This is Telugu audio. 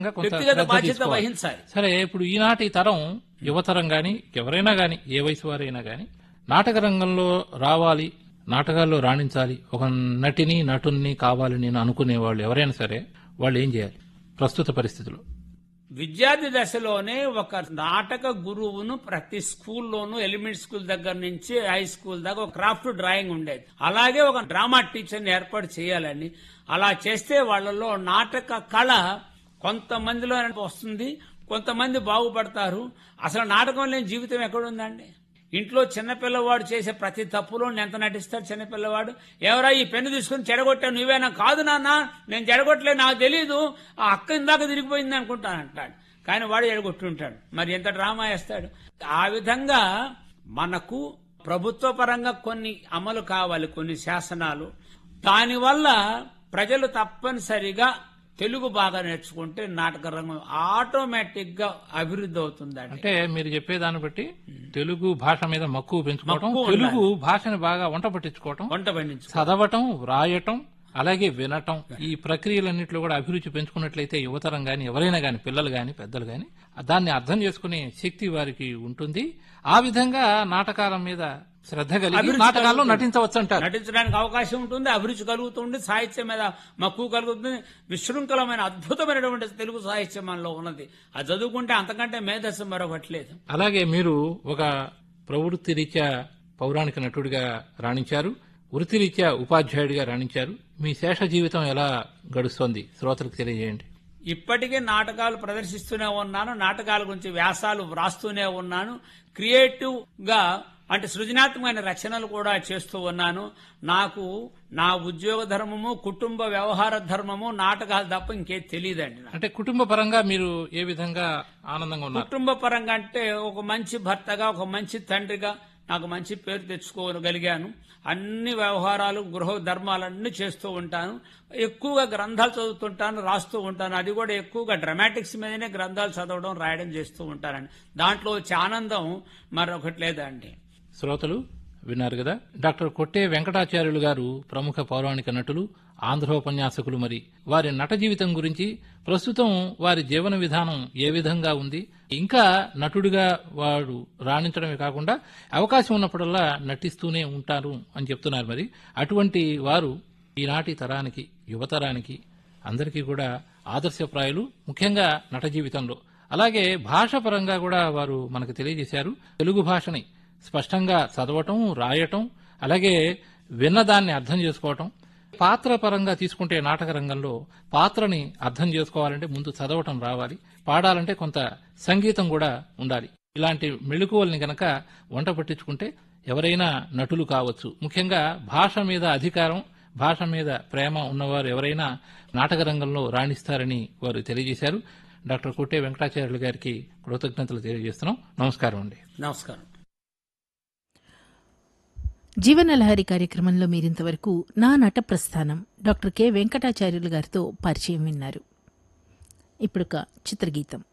కొంత వ్యక్తిగత శ్రద్ధ బాధ్యత తీసుకోవాలి. వహించాలి సరే ఇప్పుడు ఈనాటి తరం యువతరం గాని ఎవరైనా గాని ఏ వయసు వారైనా గాని నాటక రంగంలో రావాలి నాటకాల్లో రాణించాలి ఒక నటిని నటుని కావాలి నేను అనుకునే వాళ్ళు ఎవరైనా సరే వాళ్ళు ఏం చేయాలి ప్రస్తుత పరిస్థితుల్లో విద్యార్థి దశలోనే ఒక నాటక గురువును ప్రతి స్కూల్లోనూ ఎలిమెంట్ స్కూల్ దగ్గర నుంచి హై స్కూల్ దాకా ఒక క్రాఫ్ట్ డ్రాయింగ్ ఉండేది అలాగే ఒక డ్రామా టీచర్ని ఏర్పాటు చేయాలని అలా చేస్తే వాళ్ళలో నాటక కళ కొంతమందిలో వస్తుంది కొంతమంది బాగుపడతారు అసలు నాటకం లేని జీవితం ఎక్కడుందండి ఇంట్లో చిన్నపిల్లవాడు చేసే ప్రతి తప్పులో ఎంత నటిస్తాడు చిన్నపిల్లవాడు ఎవరా ఈ పెన్ను తీసుకుని చెడగొట్టావు నువ్వేనా కాదు నాన్న నేను చెడగొట్టలేదు నాకు తెలియదు ఆ అక్క ఇందాక తిరిగిపోయింది అనుకుంటాను అంటాడు కానీ వాడు ఎడగొట్టుంటాడు మరి ఎంత డ్రామా వేస్తాడు ఆ విధంగా మనకు ప్రభుత్వ పరంగా కొన్ని అమలు కావాలి కొన్ని శాసనాలు దానివల్ల ప్రజలు తప్పనిసరిగా తెలుగు బాగా నేర్చుకుంటే నాటక రంగం ఆటోమేటిక్ గా అభివృద్ధి అవుతుందండి అంటే మీరు చెప్పేదాన్ని బట్టి తెలుగు భాష మీద మక్కువ పెంచుకోవటం మక్కువ తెలుగు భాషని బాగా వంట పట్టించుకోవటం వంట పండించు చదవటం వ్రాయటం అలాగే వినటం ఈ ప్రక్రియలన్నింటిలో కూడా అభిరుచి పెంచుకున్నట్లయితే యువతరం గాని ఎవరైనా గాని పిల్లలు గాని పెద్దలు గాని దాన్ని అర్థం చేసుకునే శక్తి వారికి ఉంటుంది ఆ విధంగా నాటకాల మీద శ్రద్ధ కలిగి అభిరుచి నాటకాల్లో కలుగుతుంది. నటించవచ్చు అంటారు నటించడానికి అవకాశం ఉంటుంది అభిరుచి కలుగుతుంది సాహిత్యం మీద మక్కువ కలుగుతుంది విశృంఖలమైన అద్భుతమైనటువంటి తెలుగు సాహిత్యం మనలో ఉన్నది అది చదువుకుంటే అంతకంటే మేధస్సు మరొకటి లేదు అలాగే మీరు ఒక ప్రవృత్తి రీత్యా పౌరాణిక నటుడిగా రాణించారు వృత్తిరీత్యా ఉపాధ్యాయుడిగా రాణించారు మీ శేష జీవితం ఎలా గడుస్తోంది శ్రోతలకు తెలియజేయండి ఇప్పటికే నాటకాలు ప్రదర్శిస్తూనే ఉన్నాను నాటకాల గురించి వ్యాసాలు వ్రాస్తూనే ఉన్నాను క్రియేటివ్ గా అంటే సృజనాత్మకమైన రచనలు కూడా చేస్తూ ఉన్నాను నాకు నా ఉద్యోగ ధర్మము కుటుంబ వ్యవహార ధర్మము నాటకాలు తప్ప ఇంకే తెలియదండి నాకు. అంటే కుటుంబ పరంగా మీరు ఏ విధంగా ఆనందంగా ఉన్నారు కుటుంబ పరంగా అంటే ఒక మంచి భర్తగా ఒక మంచి తండ్రిగా నాకు మంచి పేరు తెచ్చుకోగలిగాను అన్ని వ్యవహారాలు గృహ ధర్మాలన్నీ చేస్తూ ఉంటాను ఎక్కువగా గ్రంథాలు చదువుతుంటాను రాస్తూ ఉంటాను అది కూడా ఎక్కువగా డ్రామాటిక్స్ మీదనే గ్రంథాలు చదవడం రాయడం చేస్తూ ఉంటానండి దాంట్లో వచ్చే ఆనందం మరొకటి లేదండి శ్రోతలు విన్నారు కదా డాక్టర్ కొట్టే వెంకటాచార్యులు గారు ప్రముఖ పౌరాణిక నటులు ఆంధ్రోపన్యాసకులు మరి వారి నట జీవితం గురించి ప్రస్తుతం వారి జీవన విధానం ఏ విధంగా ఉంది ఇంకా నటుడిగా వాడు రాణించడమే కాకుండా అవకాశం ఉన్నప్పుడల్లా నటిస్తూనే ఉంటారు అని చెప్తున్నారు మరి అటువంటి వారు ఈనాటి తరానికి యువతరానికి అందరికీ కూడా ఆదర్శప్రాయులు ముఖ్యంగా నట జీవితంలో అలాగే భాష పరంగా కూడా వారు మనకు తెలియజేశారు తెలుగు భాషని స్పష్టంగా చదవటం రాయటం అలాగే విన్నదాన్ని అర్థం చేసుకోవటం పాత్ర పరంగా తీసుకుంటే నాటక రంగంలో పాత్రని అర్థం చేసుకోవాలంటే ముందు చదవటం రావాలి పాడాలంటే కొంత సంగీతం కూడా ఉండాలి ఇలాంటి మెళుకువల్ని గనక వంట పట్టించుకుంటే ఎవరైనా నటులు కావచ్చు ముఖ్యంగా భాష మీద అధికారం భాష మీద ప్రేమ ఉన్నవారు ఎవరైనా నాటక రంగంలో రాణిస్తారని వారు తెలియజేశారు డాక్టర్ కొట్టే వెంకటాచార్యులు గారికి కృతజ్ఞతలు తెలియజేస్తున్నాం నమస్కారం అండి నమస్కారం జీవనలహరి కార్యక్రమంలో మీరింతవరకు నా నట ప్రస్థానం డాక్టర్ కె వెంకటాచార్యులు గారితో పరిచయం విన్నారు ఇప్పుడు ఒక చిత్రగీతం